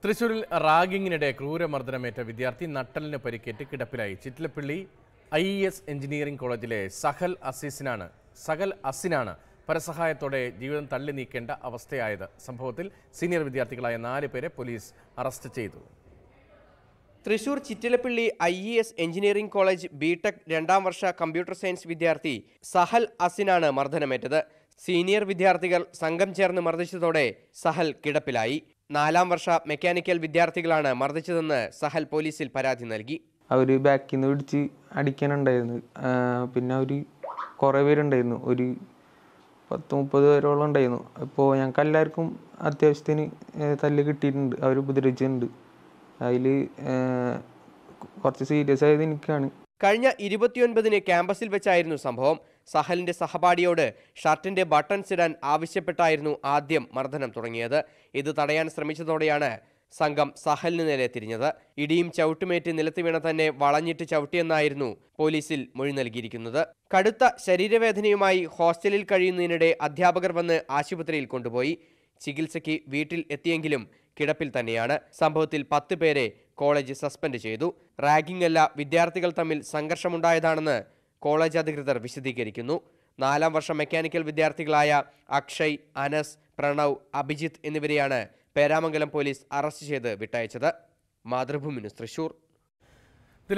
തൃശൂരിൽ റാഗിങ്ങിനിടെ ക്രൂരമർദ്ദനമേറ്റ വിദ്യാർത്ഥി നട്ടലിന് പരിക്കേറ്റ് കിടപ്പിലായി Chittilappilly I E S engineering കോളേജിലെ സഹൽ അസീസിനാണ് സഹൽ അസിനാണ് പരസഹായത്തോടെ ജീവിതം തള്ളി നീക്കേണ്ട അവസ്ഥയായത് സംഭവത്തിൽ സീനിയർ വിദ്യാർത്ഥികളായ നാല് പേരെ പോലീസ് അറസ്റ്റ് ചെയ്തു Thrissur Chittilappilly I E S engineering college BTech രണ്ടാം വർഷ കമ്പ്യൂട്ടർ സയൻസ് വിദ്യാർത്ഥി സഹൽ അസിനാണ് മർദ്ദനമേറ്റത് സീനിയർ വിദ്യാർത്ഥികൾ സംഘം ചേർന്ന് മർദ്ദിച്ചതോടെ സഹൽ കിടപ്പിലായി നാലാം വർഷ മെക്കാനിക്കൽ വിദ്യാർത്ഥികളാണ് മർദ്ദിച്ചതെന്ന് സഹൽ പോലീസിൽ പരാതി നൽകി അവർ ബാക്കിൽ നിന്ന് പിടിച്ച് അടിക്കാനുണ്ടായിരുന്നു ആ, പിന്നെ അവർ കുറേ പേരുണ്ടായിരുന്നു ഒരു പത്ത് മുപ്പത് പേരോളം ഉണ്ടായിരുന്നു അപ്പോൾ ഞങ്ങൾക്ക് എല്ലാവർക്കും അത്യാവശ്യത്തിന് ഏ, തല്ല് കിട്ടിയിട്ടുണ്ട് അവർ ഉപദ്രവിച്ചിട്ടുണ്ട് അതിൽ കുറച്ച് സീരിയസ് ആയത് എനിക്കാണ് കഴിഞ്ഞ ഇരുപത്തിയൊൻപതിന് ക്യാമ്പസിൽ വെച്ചായിരുന്നു സംഭവം സഹലിന്റെ സഹപാഠിയോട് ഷർട്ടിന്റെ ബട്ടൺസ് ഇടാൻ ആവശ്യപ്പെട്ടായിരുന്നു ആദ്യം മർദ്ദനം തുടങ്ങിയത് ഇത് തടയാൻ ശ്രമിച്ചതോടെയാണ് സംഘം സഹലിന് നേരെ തിരിഞ്ഞത് ഇടിയും ചവിട്ടുമേറ്റ് നിലത്ത് വീണ തന്നെ വളഞ്ഞിട്ട് ചവിട്ടിയെന്നായിരുന്നു പോലീസിൽ മൊഴി നൽകിയിരിക്കുന്നത് കടുത്ത ശരീരവേദനയുമായി ഹോസ്റ്റലിൽ കഴിയുന്നതിനിടെ അധ്യാപകർ വന്ന് ആശുപത്രിയിൽ കൊണ്ടുപോയി ചികിത്സയ്ക്ക് വീട്ടിൽ എത്തിയെങ്കിലും കിടപ്പിൽ തന്നെയാണ് സംഭവത്തിൽ പത്ത് പേരെ കോളേജ് സസ്പെൻഡ് ചെയ്തു റാഗിംഗ് അല്ല വിദ്യാർത്ഥികൾ തമ്മിൽ സംഘർഷമുണ്ടായതാണെന്ന് കോളേജ് അധികൃതർ വിശദീകരിക്കുന്നു നാലാം വർഷ മെക്കാനിക്കൽ വിദ്യാർത്ഥികളായ അക്ഷയ് അനസ് പ്രണവ് അഭിജിത്ത് എന്നിവരെയാണ് പേരാമംഗലം പോലീസ് അറസ്റ്റ് ചെയ്ത് വിട്ടയച്ചത് മാതൃഭൂമി ന്യൂസ് തൃശൂർ